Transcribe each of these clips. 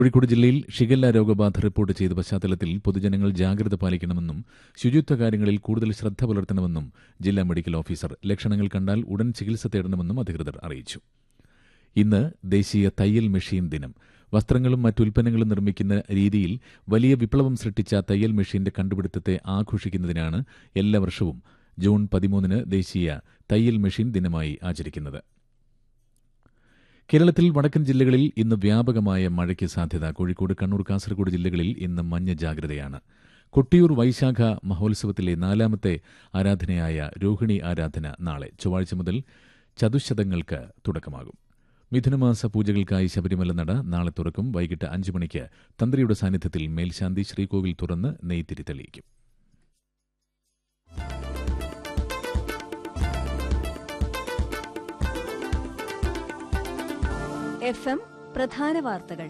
കോഴിക്കോട് ജില്ലയിൽ ഷിഗല്ല രോഗബാധ റിപ്പോർട്ട് ചെയ്ത പശ്ചാത്തലത്തിൽ പൊതുജനങ്ങൾ ജാഗ്രത പാലിക്കണമെന്നും ശുചിത്വ കാര്യങ്ങളിൽ കൂടുതൽ ശ്രദ്ധ പുലർത്തണമെന്നും ജില്ലാ മെഡിക്കൽ ഓഫീസർ ലക്ഷണങ്ങൾ കണ്ടാൽ ഉടൻ ചികിത്സ തേടണമെന്നും അധികൃതർ അറിയിച്ചു ഇന്ന് ദേശീയ തയ്യൽ മെഷീൻ ദിനം വസ്ത്രങ്ങളും മറ്റുൽപ്പന്നങ്ങളും നിർമ്മിക്കുന്ന രീതിയിൽ വലിയ വിപ്ലവം സൃഷ്ടിച്ച തയ്യൽ മെഷീന്റെ കണ്ടുപിടുത്തത്തെ ആഘോഷിക്കുന്നതിനാണ് എല്ലാ വർഷവും ജൂൺ പതിമൂന്നിന് ദേശീയ തയ്യൽ മെഷീൻ ദിനമായി ആചരിക്കുന്നത് കേരളത്തിൽ വടക്കൻ ജില്ലകളിൽ ഇന്ന് വ്യാപകമായ മഴയ്ക്ക് സാധ്യത കോഴിക്കോട് കണ്ണൂർ കാസർഗോഡ് ജില്ലകളിൽ ഇന്ന് മഞ്ഞ ജാഗ്രതയാണ് കൊട്ടിയൂർ വൈശാഖ മഹോത്സവത്തിലെ നാലാമത്തെ ആരാധനയായ രോഹിണി ആരാധന നാളെ ചൊവ്വാഴ്ച മുതൽ ചതുശതങ്ങൾക്ക് തുടക്കമാകും മിഥുനമാസ പൂജകൾക്കായി ശബരിമല നട നാളെ തുറക്കും വൈകിട്ട് അഞ്ചു മണിക്ക് തന്ത്രിയുടെ സാന്നിധ്യത്തിൽ മേൽശാന്തി ശ്രീകോവിൽ തുറന്ന് നെയ്ത്തിരി തെളിയിക്കും എഫ് എം പ്രധാന വാർത്തകൾ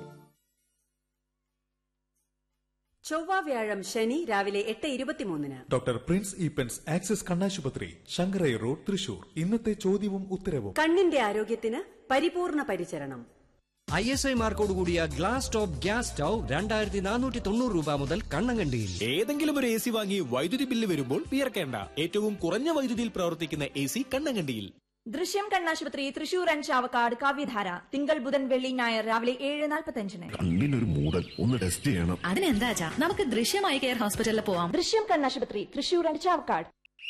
ചൊവ്വ വ്യാഴം ശനി രാവിലെ എട്ട് ഇരുപത്തിമൂന്നിന് ഡോക്ടർ പ്രിൻസ് ഈപ്പൻസ് ആക്സിസ് കണ്ണാശുപത്രി ശങ്കരൈ റോഡ് തൃശൂർ ഇന്നത്തെ ചോദ്യവും ഉത്തരവും കണ്ണിന്റെ ആരോഗ്യത്തിന് പരിപൂർണ പരിചരണം ഐ എസ് ഐ മാർക്കോട് കൂടിയ ഗ്ലാസ് ടോപ്പ് ഗ്യാസ് സ്റ്റൗ രണ്ടായിരത്തി നാനൂറ്റി തൊണ്ണൂറ് രൂപ മുതൽ കണ്ണങ്കണ്ടിയിൽ ഏതെങ്കിലും ഒരു എ സി വാങ്ങി വൈദ്യുതി ബില്ല് വരുമ്പോൾ വിയർക്കേണ്ട ഏറ്റവും കുറഞ്ഞ വൈദ്യുതിയിൽ പ്രവർത്തിക്കുന്ന എ സി കണ്ണങ്കണ്ടിയിൽ ദൃശ്യം കണ്ണാശുപത്രി തൃശൂർ ആൻഡ് ചാവക്കാട് കാവ്യധാര തിങ്കൾ ബുധൻ വെള്ളി ഞായർ രാവിലെ ഏഴ് നാൽപ്പത്തഞ്ചിന് കണ്ണിനൊരു മൂടൽ ഒന്ന് ടെസ്റ്റ് ചെയ്യണം അതിനെന്താ നമുക്ക് ദൃശ്യമായി കെയർ ഹോസ്പിറ്റലിൽ പോവാം ദൃശ്യം കണ്ണാശുപത്രി തൃശൂർ ആൻഡ് ചാവക്കാട്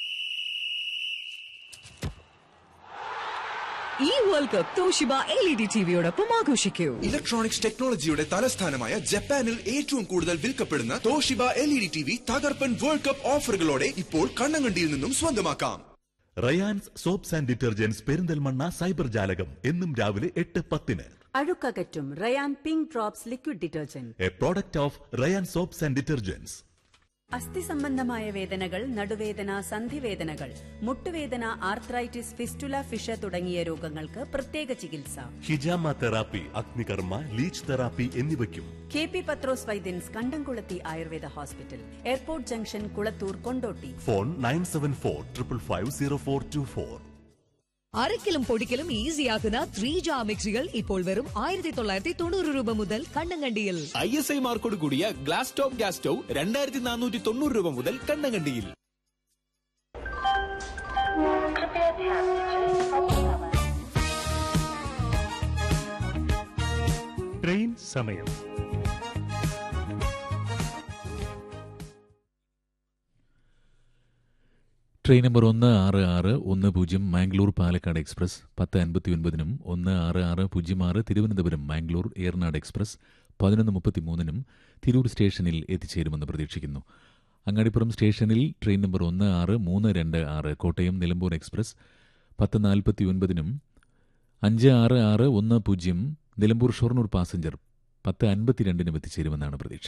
ഈ world cup Toshiba L E D ടിവിയോടൊപ്പം ആഘോഷിക്കൂ ഇലക്ട്രോണിക്സ് ടെക്നോളജിയുടെ തലസ്ഥാനമായ ജപ്പാനിൽ ഏറ്റവും കൂടുതൽ വിൽക്കപ്പെടുന്ന Toshiba L E D T V തകർപ്പൻ വേൾഡ് കപ്പ് ഓഫറുകളോടെ ഇപ്പോൾ കണ്ണങ്കണ്ടിയിൽ നിന്നും സ്വന്തമാക്കാം Rayan's soaps and detergents Perinthalmanna cyber ജാലകം എന്നും രാവിലെ എട്ട് പത്തിന് അഴുക്കകറ്റും Rayan pink drops liquid detergent a product of Rayan soaps and detergents അസ്ഥി സംബന്ധമായ വേദനകൾ നടുവേദന സന്ധിവേദനകൾ മുട്ടുവേദന ആർത്രൈറ്റിസ് ഫിസ്റ്റുല ഫിഷ തുടങ്ങിയ രോഗങ്ങൾക്ക് പ്രത്യേക ചികിത്സ ഹിജാമ തെറാപ്പി അഗ്നികർമ്മ ലീച്ച് തെറാപ്പി എന്നിവയ്ക്കും K P Pathros Vaidyans Kandamkulathi Ayurveda hospital airport junction Kulathur Kondotty phone nine seven four triple five zero four two four അരക്കിലും പൊടിക്കലും ഈസിയാക്കുന്ന ത്രീ ജാ മിക്സികൾ ഇപ്പോൾ വെറും ആയിരത്തി തൊള്ളായിരത്തി തൊണ്ണൂറ് രൂപ മുതൽ കണ്ണങ്കണ്ടിയിൽ ഐ എസ് ഐ മാർക്കോട് കൂടിയ ഗ്ലാസ് ടോപ്പ് ഗ്യാസ് സ്റ്റൗ രണ്ടായിരത്തി നാനൂറ്റി തൊണ്ണൂറ് രൂപ മുതൽ കണ്ണങ്കണ്ടിയിൽ ട്രെയിൻ സമയം ട്രെയിൻ നമ്പർ ഒന്ന് ആറ് ആറ് ഒന്ന് പൂജ്യം മാംഗ്ലൂർ പാലക്കാട് എക്സ്പ്രസ് പത്ത് അൻപത്തി ഒൻപതിനും ഒന്ന് ആറ് ആറ് പൂജ്യം ആറ് തിരുവനന്തപുരം മാംഗ്ലൂർ ഏർനാട് എക്സ്പ്രസ് പതിനൊന്ന് മുപ്പത്തിമൂന്നിനും തിരൂർ സ്റ്റേഷനിൽ എത്തിച്ചേരുമെന്ന് പ്രതീക്ഷിക്കുന്നു അങ്ങാടിപ്പുറം സ്റ്റേഷനിൽ ട്രെയിൻ നമ്പർ ഒന്ന് ആറ് മൂന്ന് രണ്ട് ആറ് കോട്ടയം നിലമ്പൂർ എക്സ്പ്രസ് പത്ത് നാൽപ്പത്തി ഒൻപതിനും അഞ്ച് ആറ് ആറ് ഒന്ന് പൂജ്യം നിലമ്പൂർ ഷൊർണൂർ പാസഞ്ചർ പത്ത് അൻപത്തിരണ്ടിനും എത്തിച്ചേരുമെന്നാണ് പ്രതീക്ഷ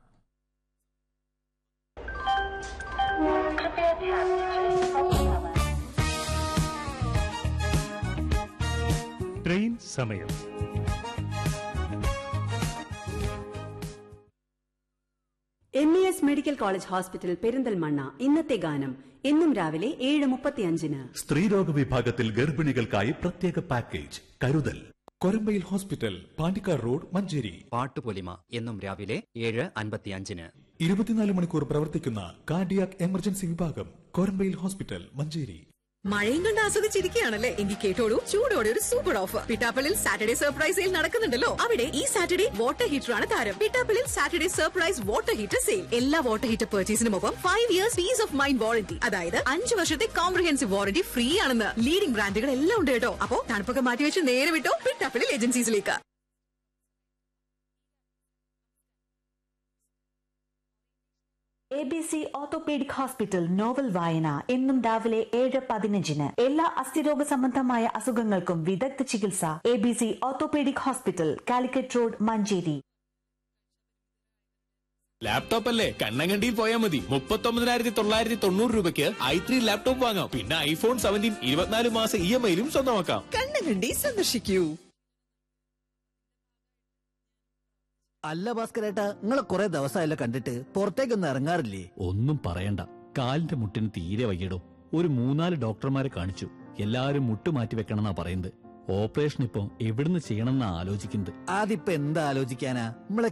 ട്രെയിൻ സമയം M E S medical college hospital Perinthalmanna ഇന്നത്തെ ഗാനം എന്നും രാവിലെ ഏഴ് മുപ്പത്തിയഞ്ചിന് സ്ത്രീരോഗ വിഭാഗത്തിൽ ഗർഭിണികൾക്കായി പ്രത്യേക പാക്കേജ് കരുതൽ കൊരമ്പയിൽ ഹോസ്പിറ്റൽ പാണ്ടിക്കാർ റോഡ് മഞ്ചേരി പാട്ടുപൊലിമ എന്നും രാവിലെ ഏഴ് അൻപത്തിയഞ്ചിന് ഇരുപത്തിനാല് മണിക്കൂർ പ്രവർത്തിക്കുന്ന കാർഡിയാക് എമർജൻസി വിഭാഗം കൊരമ്പയിൽ ഹോസ്പിറ്റൽ മഞ്ചേരി മഴയും കണ്ട് ആസ്വദിച്ചിരിക്കുകയാണല്ലേ എങ്കിൽ കേട്ടോളൂ ചൂടോടെ ഒരു സൂപ്പർ ഓഫർ പിട്ടാപ്പലിൽ സാറ്റർഡേ സർപ്രൈസ് സെയിൽ നടക്കുന്നുണ്ടല്ലോ അവിടെ ഈ സാറ്റർഡേ വാട്ടർ ഹീറ്റർ ആണ് താരം പിട്ടാപ്പലിൽ Saturday surprise water heater sale എല്ലാ വാട്ടർ ഹീറ്റർ പർച്ചേസിനുമൊപ്പം five years peace of mind warranty അതായത് അഞ്ച് വർഷത്തെ കോംപ്രഹെൻസീവ് വാറന്റി ഫ്രീ ആണെന്ന് ലീഡിംഗ് ബ്രാൻഡുകൾ എല്ലാം ഉണ്ട് കേട്ടോ അപ്പോ തണുപ്പൊക്കെ മാറ്റിവെച്ച് നേരെ വിട്ടോ പിട്ടാപ്പലിൽ ഏജൻസീസിലേക്ക് A B C orthopaedic hospital novel വായന എന്നും രാവിലെ ഏഴ് പതിനഞ്ചിന് എല്ലാ അസ്ഥിരോഗ സംബന്ധമായ അസുഖങ്ങൾക്കും വിദഗ്ധ ചികിത്സ A B C orthopaedic hospital Calicut road Manjeri laptop അല്ലേ കണ്ണങ്കണ്ടിയിൽ പോയാൽ മതി മുപ്പത്തൊമ്പതിനായിരത്തി തൊള്ളായിരത്തി തൊണ്ണൂറ് രൂപയ്ക്ക് ഐ ത്രീ ലാപ്ടോപ്പ് വാങ്ങാം പിന്നെ ഐഫോൺ സെവൻറ്റീൻ ഇരുപത്തിനാല് മാസം ഇ എം ഐയിലും സ്വന്തമാക്കാം കണ്ണുകണ്ടി സന്ദർശിക്കൂ അല്ല ഭാസ്കരേട്ടാ നിങ്ങളെ കുറെ ദിവസമായല്ലോ കണ്ടിട്ട് പുറത്തേക്കൊന്നും ഇറങ്ങാറില്ലേ ഒന്നും പറയണ്ട കാലിന്റെ മുട്ടിന് തീരെ വയ്യടോ ഒരു മൂന്നാല് ഡോക്ടർമാരെ കാണിച്ചു എല്ലാരും മുട്ട് മാറ്റി വെക്കണമെന്നാ പറയുന്നത് ഓപ്പറേഷൻ ഇപ്പൊ എവിടുന്ന് ചെയ്യണമെന്നാ ആലോചിക്കുന്നത് അതിപ്പോ എന്താ ആലോചിക്കാനാ നമ്മളെ